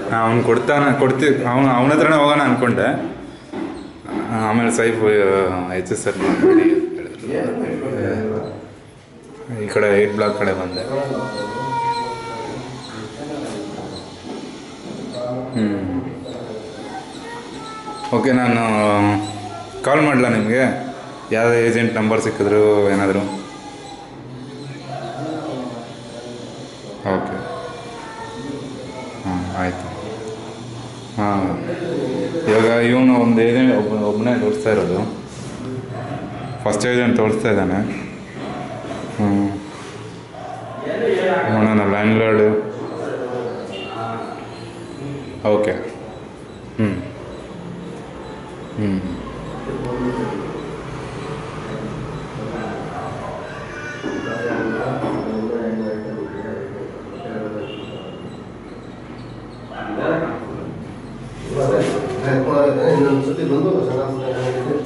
ಅವ್ನು ಕೊಡ್ತಾನ ಕೊಡ್ತೀವಿ ಅವನು ಅವನ ಹತ್ರನೇ ಹೋಗೋಣ ಅಂದ್ಕೊಂಡೆ ಆಮೇಲೆ ಸೈಫ್ ಎಚ್ ಎಸ್ ಸರ್ ಮಾತಾಡಿ ಹೇಳಿದ್ರು. ಈ ಕಡೆ ಏಟ್ ಬ್ಲಾಕ್ ಕಡೆ ಬಂದೆ ಹ್ಞೂ ಓಕೆ ನಾನು ಕಾಲ್ ಮಾಡಲಾ ನಿಮಗೆ ಯಾವುದೇ ಏಜೆಂಟ್ ನಂಬರ್ ಸಿಕ್ಕಿದ್ರು ಏನಾದರೂ ಓಕೆ ಹಾಂ ಆಯಿತು ಹಾಂ ಇವಾಗ ಇವನು ಒಂದು ಏಜೆಂಟ್ ಒಬ್ಬ ಒಬ್ಬನೇ ತೋರಿಸ್ತಾ ಇರೋದು ಫಸ್ಟ್ ಏಜೆಂಟ್ ತೋರಿಸ್ತಾ ಇದ್ದಾನೆ ಹ್ಞೂ ನೋಡೋಣ ಲ್ಯಾಂಡ್ಲಾರ್ಡು ಓಕೆ ಹ್ಞೂ ಹ್ಞೂ ಇನ್ನೊಂದು ಸತಿ ಬಂದು